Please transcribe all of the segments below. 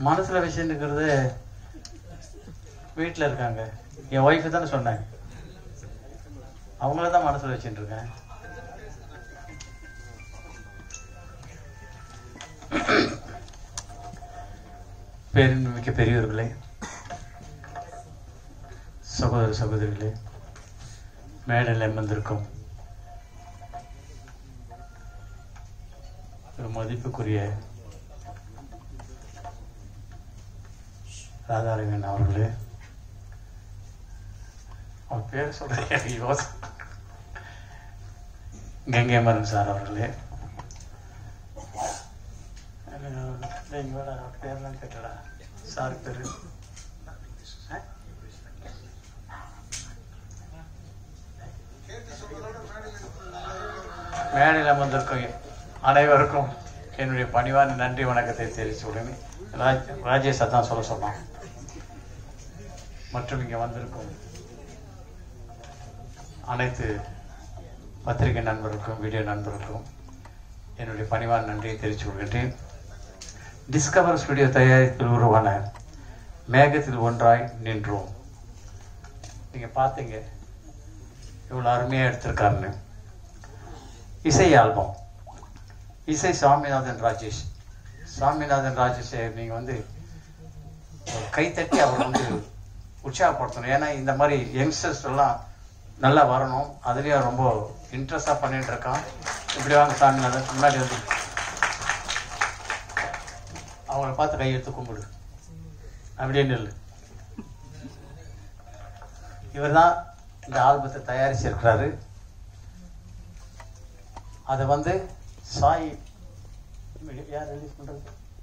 மனசுல வச்சுருக்கிறது வீட்டில் இருக்காங்க என் ஒய்ஃபு தானே சொன்னேன் அவங்கள தான் மனசுல வச்சுட்டு இருக்கேன் பேரின்மிக்க பெரியவர்களே சகோதர சகோதரிகளே மேடையில் அமர்ந்திருக்கும் ஒரு மதிப்புக்குரிய ராதாரவன் அவர்களே அவர் பேர் சொல்ற யோசனை கங்கை மரன் சார் அவர்களே இங்க வாடா, அவர் பேர்லாம் கேட்டடா சார் பேரு ஆ? மேடையில் அமர்ந்திருக்கும் அனைவருக்கும் என்னுடைய பணிவான நன்றி வணக்கத்தை தெரிவித்து உடனே ராஜ் ராஜேஷ் அதான் சொல்ல சொன்னான் மற்றும் இங்கே வந்திருக்கும் அனைத்து பத்திரிகை நண்பர்களுக்கும் வீடியோ நண்பர்களுக்கும் என்னுடைய பணிவான நன்றியை தெரிவித்துக் கொள்கின்றேன் டிஸ்கவர் ஸ்டுடியோ தயாரிப்பில் உருவான மேகத்தில் ஒன்றாய் நின்றோம் நீங்கள் பார்த்தீங்க இவ்வளோ அருமையாக எடுத்திருக்காருன்னு இசை ஆல்பம் இசை சாமிநாதன் ராஜேஷ் சாமிநாதன் ராஜேஷை நீங்கள் வந்து ஒரு கைத்தட்டி அவர் வந்து உற்சாகப்படுத்தணும் ஏன்னா இந்த மாதிரி யங்ஸ்டர்ஸ் எல்லாம் நல்லா வரணும் அதுலேயும் ரொம்ப இன்ட்ரெஸ்டாக பண்ணிட்டு இருக்கான் இப்படி வாங்க சாமிநாதன் முன்னாடி வந்து அவங்கள பார்த்து கையெடுத்து கும்பிடு அப்படியே நில்லு இவர் தான் இந்த ஆல்பத்தை தயாரிச்சிருக்கிறாரு அதை வந்து சாய் மீடியா யார் ரிலீஸ் பண்ணுறது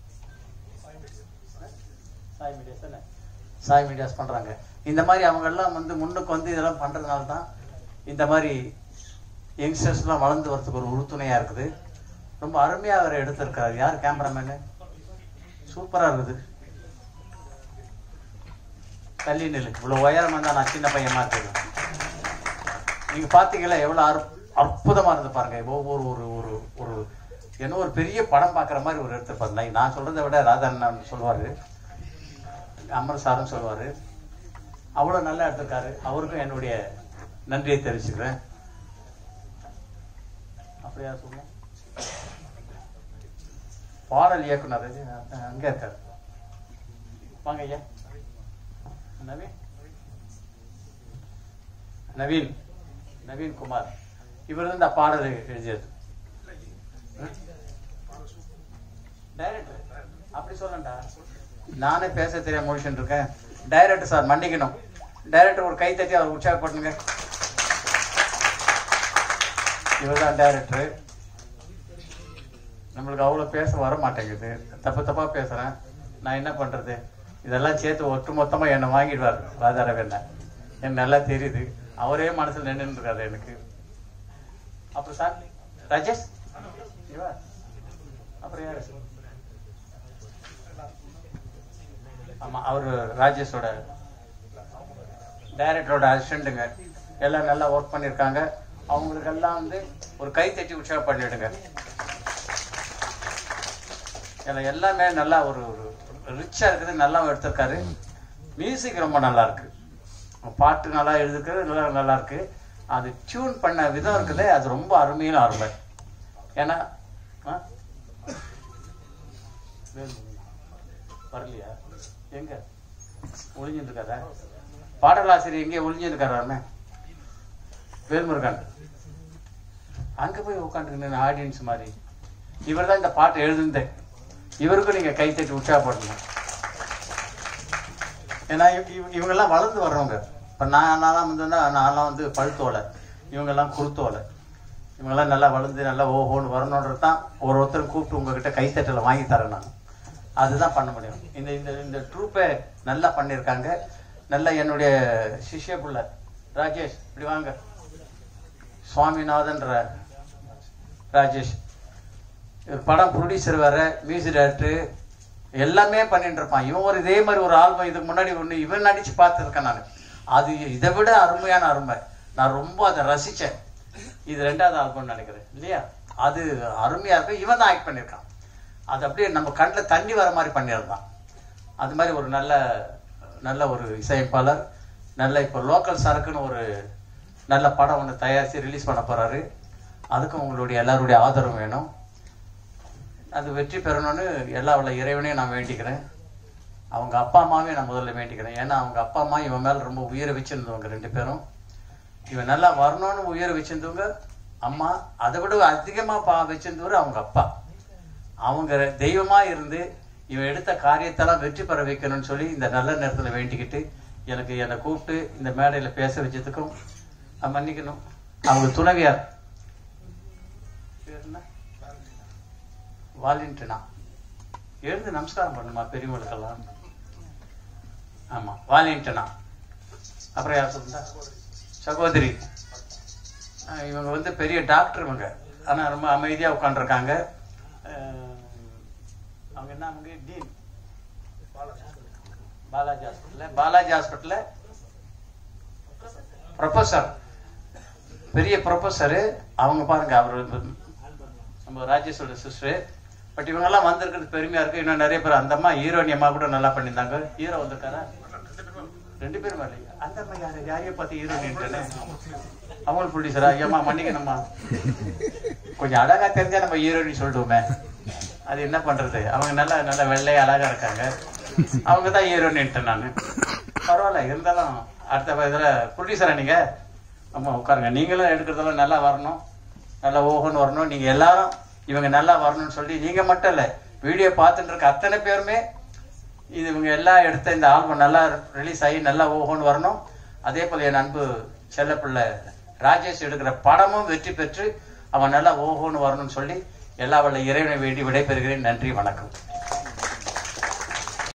சாய் மீடியாஸ் தானே சாய் மீடியாஸ் பண்ணுறாங்க இந்த மாதிரி அவங்கெல்லாம் வந்து முன்னுக்கு வந்து இதெல்லாம் பண்ணுறதுனால தான் இந்த மாதிரி யங்ஸ்டர்ஸ்லாம் வளர்ந்து வரதுக்கு ஒரு உறுதுணையாக இருக்குது ரொம்ப அருமையாக அவர் எடுத்திருக்காரு யார் கேமராமேனு சூப்பராக இருக்குது தள்ளி நில்லு இவ்வளோ உயரம் வந்தால் நான் சின்ன பையன் மாதிரி நீங்கள் பார்த்தீங்களா எவ்வளோ அற் அற்புதமாக இருந்து பாருங்க ஒவ்வொரு ஒரு ஒரு ஒரு என்ன ஒரு பெரிய படம் பார்க்குற மாதிரி ஒரு எடுத்துருப்பாரு நான் நான் சொல்கிறத விட ராதா அண்ணன் சொல்லுவார் அமர் சாரும் சொல்லுவார் அவ்வளோ நல்லா எடுத்திருக்காரு அவருக்கும் என்னுடைய நன்றியை தெரிவிச்சுக்கிறேன் அப்படியா சொல்லுங்க பாடல் இயக்குனர் இது, அஹ், அங்கே இருக்காரு வாங்க ஐயா நவீன் நவீன் நவீன் குமார் இவர் தான் இந்த பாடல் எழுதியது டைரக்டர் அப்படி சொல்லண்டா நானே பேச தெரியாம முடிச்சுட்டு இருக்கேன் டைரக்டர் சார் மன்னிக்கணும் டைரக்டர் ஒரு கை தட்டி அவர் உற்சாகப்படுங்க இவர் தான் டைரக்டர் நம்மளுக்கு அவ்வளோ பேச வர மாட்டேங்குது தப்பு தப்பா பேசுறேன் நான் என்ன பண்றது இதெல்லாம் சேர்த்து ஒட்டு மொத்தமா என்னை வாங்கிடுவார் ராஜாரவன் எனக்கு நல்லா தெரியுது அவரே மனசுல நின்று இருக்காரு எனக்கு அப்புறம் சார் ராஜேஷ் இவா அப்புறம் யாரு ஆமா அவர் ராஜேஷோட டைரக்டரோட அசிஸ்டண்ட்டுங்க எல்லாம் நல்லா ஒர்க் பண்ணியிருக்காங்க அவங்களுக்கெல்லாம் வந்து ஒரு கை தட்டி உற்சாகம் பண்ணிடுங்க எல்லாம் எல்லாமே நல்லா ஒரு ஒரு ரிச்சாக இருக்குது நல்லா எடுத்திருக்காரு மியூசிக் ரொம்ப நல்லா இருக்கு பாட்டு நல்லா எழுதுக்கிறது நல்லா நல்லா இருக்கு அது டியூன் பண்ண விதம் இருக்குது அது ரொம்ப அருமையான அருமை ஏன்னா ஆ? வேலு, வரலையா எங்க ஒளிஞ்சுட்டு இருக்காரா பாடலாசிரியர் எங்கே ஒளிஞ்சுட்டு இருக்காராமே வேல்முருகன் அங்க போய் உட்காந்துருக்கேன் ஆடியன்ஸ் மாதிரி இவர் தான் இந்த பாட்டை எழுதுனதே இவருக்கும் நீங்க கை தட்டி உற்சாகப்படணும் ஏன்னா இவ- இவ- இவங்கெல்லாம் வளர்ந்து வர்றவங்க இப்போ நான் நான்லாம் வந்து நான்லாம் வந்து பழுத்தோலை இவங்கெல்லாம் குருத்தோலை இவங்கெல்லாம் நல்லா வளர்ந்து நல்லா ஓஹோன்னு வரணுன்றது தான் ஒரு ஒருத்தர் கூப்பிட்டு உங்ககிட்ட கைத்தட்டலை வாங்கி தரேன் நான் அதுதான் பண்ண முடியும் இந்த இந்த இந்த ட்ரூப்பை நல்லா பண்ணியிருக்காங்க நல்லா என்னுடைய சிஷ்ய புள்ள ராஜேஷ் இப்படி வாங்க சுவாமிநாதன்ற ராஜேஷ் இவர் படம் ப்ரொடியூசர் வேற மியூசிக் டைரக்டர் எல்லாமே பண்ணிட்டு இருப்பான் இவன் ஒரு இதே மாதிரி ஒரு ஆல்பம் இதுக்கு முன்னாடி ஒன்று இவன் நடிச்சு பார்த்துருக்கேன் நான் அது இதை விட அருமையான அருமை நான் ரொம்ப அதை ரசிச்சேன் இது ரெண்டாவது ஆல்பம் நினைக்கிறேன் இல்லையா அது அருமையா இருக்கும் இவன் தான் ஆக்ட் பண்ணியிருக்கான் அது அப்படியே நம்ம கண்ணில் தண்ணி வர மாதிரி பண்ணியிருந்தான் அது மாதிரி ஒரு நல்ல நல்ல ஒரு இசையமைப்பாளர் நல்ல இப்போ லோக்கல் சரக்குன்னு ஒரு நல்ல படம் ஒன்று தயாரித்து ரிலீஸ் பண்ண போகிறாரு அதுக்கும் உங்களுடைய எல்லாருடைய ஆதரவு வேணும் அது வெற்றி பெறணும்னு எல்லா உள்ள இறைவனையும் நான் வேண்டிக்கிறேன் அவங்க அப்பா அம்மாவையும் நான் முதல்ல வேண்டிக்கிறேன் ஏன்னா அவங்க அப்பா அம்மா இவன் மேலே ரொம்ப உயிரை வச்சிருந்தவங்க ரெண்டு பேரும் இவன் நல்லா வரணும்னு உயிரை வச்சிருந்தவங்க அம்மா அதை விட அதிகமாக பா வச்சிருந்தவர் அவங்க அப்பா அவங்க தெய்வமா இருந்து இவன் எடுத்த காரியத்தெல்லாம் வெற்றி பெற வைக்கணும்னு சொல்லி இந்த நல்ல நேரத்தில் வேண்டிக்கிட்டு எனக்கு என்னை கூப்பிட்டு இந்த மேடையில் பேச வச்சதுக்கும் நான் மன்னிக்கணும் அவங்க துணைவியார் பேர் என்ன வாலின்ட்டுனா எழுந்து நமஸ்காரம் பண்ணுமா பெரியவங்களுக்கெல்லாம் ஆமா வாலின்ட்டுனா அப்புறம் யார் சொல்லுங்க சகோதரி அஹ் இவங்க வந்து பெரிய டாக்டர் இவங்க ஆனா ரொம்ப அமைதியா உட்காந்துருக்காங்க அவங்க என்ன அவங்க டீன் பாலாஜி ஹாஸ்பிட்டல்ல பாலாஜி ஹாஸ்பிட்டல்ல ப்ரொஃபஸர் பெரிய ப்ரொஃபஸரு அவங்க பாருங்க அவர் நம்ம ராஜேஷோட சிஸ்டர் பட் இவங்கெல்லாம் வந்திருக்கிறது பெருமையா இருக்கு இன்னும் நிறைய பேர் அந்த அம்மா ஹீரோனி அம்மா கூட நல்லா பண்ணியிருந்தாங்க ஹீரோ வந்திருக்காரா ரெண்டு பேரும் வரலையா அந்த அம்மா யாரு யாரையும் பார்த்து ஹீரோனின்ட்டேன்னு அவங்களும் ப்ரொடியூசரா ஐயம்மா மன்னிக்கணும்மா கொஞ்சம் அழகா தெரிஞ்சா நம்ம ஹீரோனி சொல்லிடுவோமே அது என்ன பண்றது அவங்க நல்லா நல்லா வெள்ளை அழகா இருக்காங்க அவங்க தான் ஹீரோனின்ட்டேன் நான் பரவாயில்ல இருந்தாலும் அடுத்த இதுல ப்ரொடியூசரா நீங்க ஆமா உட்காருங்க நீங்களும் எடுக்கிறதெல்லாம் நல்லா வரணும் நல்லா ஓஹோன்னு வரணும் நீங்க எல்லாரும் இவங்க நல்லா வரணும்னு சொல்லி நீங்க மட்டும் இல்ல வீடியோ பார்த்துட்டு இருக்க அத்தனை பேருமே இது இவங்க எல்லாம் எடுத்த இந்த ஆல்பம் நல்லா ரிலீஸ் ஆகி நல்லா ஓஹோன்னு வரணும் அதே போல என் அன்பு செல்லப்பிள்ளை ராஜேஷ் எடுக்கிற படமும் வெற்றி பெற்று அவன் நல்லா ஓஹோன்னு வரணும்னு சொல்லி எல்லா வல்ல இறைவனை வேண்டி விடைபெறுகிறேன் நன்றி வணக்கம்